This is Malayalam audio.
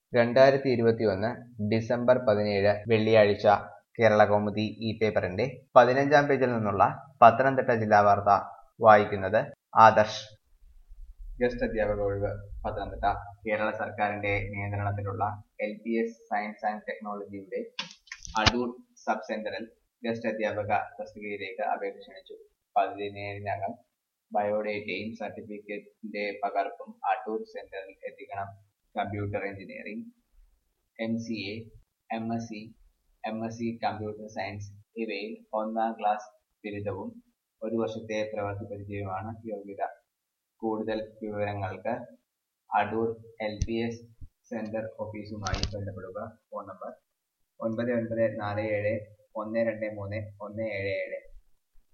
രണ്ടായിരത്തി ഇരുപത്തിയൊന്ന് ഡിസംബർ പതിനേഴ് വെള്ളിയാഴ്ച കേരളകൗമുദി ഈ പേപ്പറിന്റെ പതിനഞ്ചാം പേജിൽ നിന്നുള്ള പത്തനംതിട്ട ജില്ലാ വാർത്ത വായിക്കുന്നത് ആദർശ് ഗസ്റ്റ് അധ്യാപക ഒഴിവ് പത്തനംതിട്ട കേരള സർക്കാരിന്റെ നിയന്ത്രണത്തിലുള്ള L B S science and ടെക്നോളജിയുടെ അടൂർ സബ് സെന്ററിൽ ഗസ്റ്റ് അധ്യാപക തസ്തികയിലേക്ക് അപേക്ഷ ക്ഷണിച്ചു പതിനേഴിനകം ബയോഡേറ്റയും സർട്ടിഫിക്കറ്റിന്റെ പകർപ്പും അടൂർ സെന്ററിൽ എത്തിക്കണം computer engineering M C A M S C M S C computer science ഇവയിൽ ഒന്നാം ക്ലാസ് ബിരുദവും ഒരു വർഷത്തെ പ്രവൃത്തി പരിചയവുമാണ് യോഗ്യത കൂടുതൽ വിവരങ്ങൾക്ക് Adoor L B S centre ഓഫീസുമായി ബന്ധപ്പെടുക ഫോൺ നമ്പർ ഒൻപത് ഒൻപത് നാല് ഏഴ് ഒന്ന് രണ്ട് മൂന്ന് ഒന്ന് ഏഴ് ഏഴ്